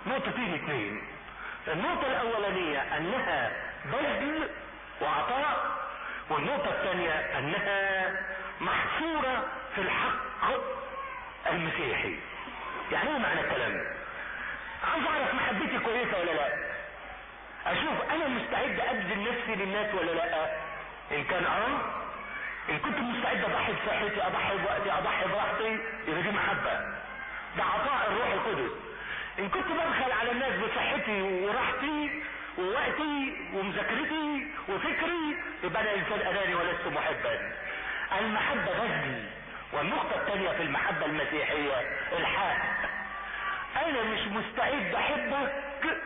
نقطتين اتنين النقطة الاولانية انها بذل وعطاء والنقطة الثانية انها محصورة في الحق المسيحي يعني ايه معنى الكلام عايز اعرف محبتي كويسة ولا لا اشوف انا مستعد ابذل نفسي للناس ولا لا ان كان اه ان كنت مستعد اضحي بصحتي اضحي بوقتي اضحي براحتي يبقى دي محبة ده عطاء الروح القدس ان كنت ببخل على الناس بصحتي وراحتي ووقتي ومذاكرتي وفكري يبقى انا انسان اناني ولست محبا المحبة بذل والنقطة الثانية في المحبة المسيحية الحق انا مش مستعد احبك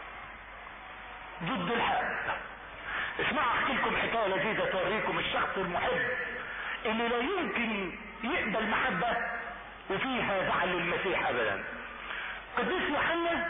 ضد الحق اسمعوا احكي لكم حكاية لذيذة توريكم الشخص المحب اللي لا يمكن يقبل محبة وفيها زعل للمسيح ابدا قديس يوحنا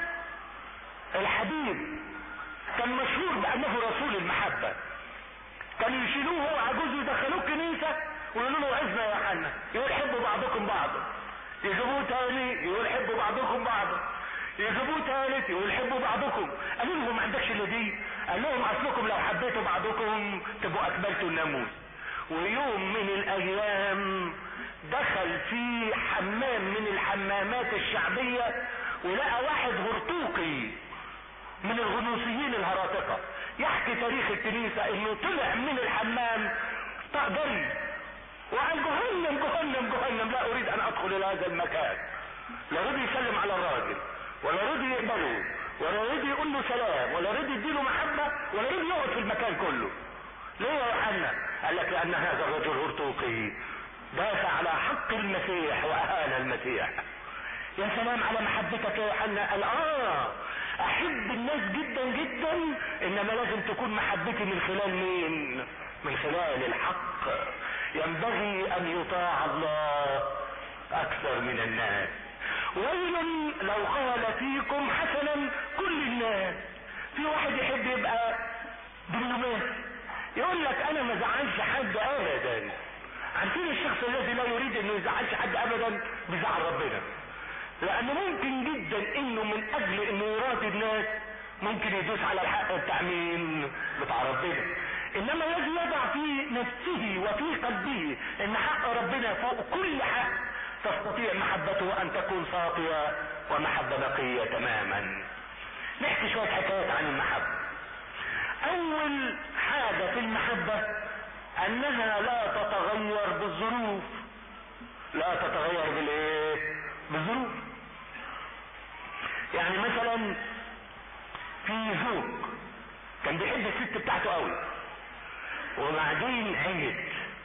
الحبيب كان مشهور بانه رسول المحبة كانوا يشيلوه هو عجوز يدخلوه كنيسة ويقولوا له عزنا يا يوحنا يقول حبوا بعضكم بعضا يجيبوه تاني يقول حبوا بعضكم بعضا يجيبوه تالت يقول حبوا بعضكم قالوا لهم ما عندكش الا دي قال لهم اصلكم لو حبيتوا بعضكم تبقوا اكملتوا الناموس ويوم من الايام دخل في حمام من الحمامات الشعبية ولقى واحد هرطوقي من الغنوصيين الهراطقة يحكي تاريخ الكنيسة انه طلع من الحمام تقدري وقال جهنم جهنم جهنم لا اريد ان ادخل الى هذا المكان لا رضي يسلم على الراجل ولا رضي يقبله ولا رضي يقول له سلام ولا رضي يديله محبة ولا رضي يقعد في المكان كله ليه يا يوحنا قال لك لان هذا الرجل هرطوقي دافع على حق المسيح واهان المسيح يا سلام على محبتك يا يوحنا قال اه احب الناس جدا جدا انما لازم تكون محبتي من خلال مين من خلال الحق ينبغي ان يطاع الله اكثر من الناس ويل لو قال فيكم حسنا كل الناس في واحد يحب يبقى دبلوماسي يقول لك انا ما زعلش حد ابدا عارفين الشخص الذي لا يريد انه يزعلش حد ابدا بيزعل ربنا لانه ممكن جدا انه من اجل انه يراضي الناس ممكن يدوس على الحق بتاع مين بتاع ربنا انما الذي يضع في نفسه وفي قلبه ان حق ربنا فوق كل حق تستطيع محبته ان تكون صافية ومحبة نقية تماما نحكي شوية حكايات عن المحبة اول حاجة في المحبة انها لا تتغير بالظروف لا تتغير بالايه بالظروف يعني مثلا في زوج كان بيحب الست بتاعته قوي وبعدين عيت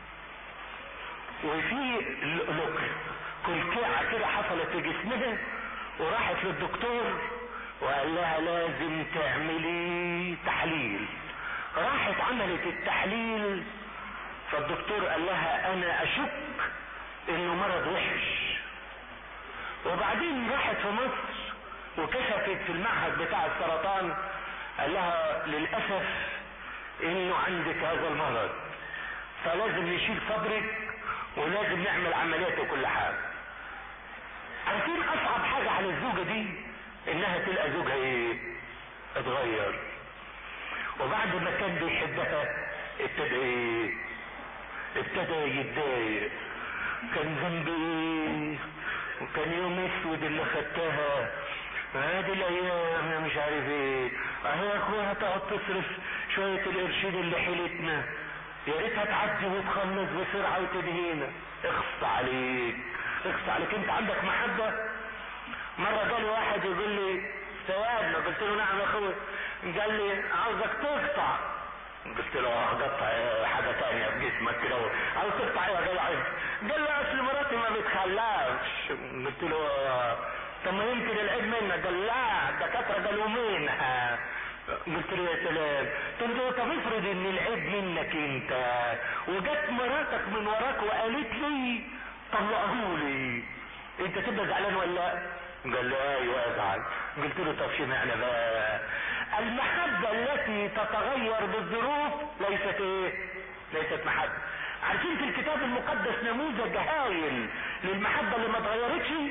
وفي لك كلكعة كده حصلت في جسمها وراحت للدكتور وقال لها لازم تعملي تحليل راحت عملت التحليل فالدكتور قال لها انا اشك انه مرض وحش وبعدين راحت في مصر وكشفت في المعهد بتاع السرطان قال لها للاسف انه عندك هذا المرض فلازم نشيل صدرك ولازم نعمل عمليات وكل حاجة عارفين اصعب حاجة على الزوجة دي انها تلقى زوجها ايه اتغير وبعد ما كان بيحبها ابتدى ايه ابتدى يتضايق كان ذنبي ايه وكان يوم اسود اللي خدتها هذه الايام انا مش عارف ايه اهي اخوها تقعد تصرف شوية القرشين اللي حيلتنا يا ريتها تعدي وتخلص بسرعة وتدهينا اخص عليك اخص عليك انت عندك محبة مرة جالي واحد يقول لي ثوابنا قلت له نعم يا اخوي قال لي عاوزك تقطع قلت له هقطع حاجة تانية في جسمك كده عاوز تقطع ايه قال عايز قال لي اصل مراتي ما بتخلفش قلت له طب ما يمكن العيب منك قال لا الدكاترة قالوا منها قلت له يا سلام قلت له طب افرض ان العيب منك انت وجت مراتك من وراك وقالت لي طلقهولي انت تبقى زعلان ولا لا قال لي ايوه ازعل قلت له طب شو معنى بقى المحبة التي تتغير بالظروف ليست ايه ليست محبة عارفين في الكتاب المقدس نموذج هايل للمحبة اللي ما اتغيرتش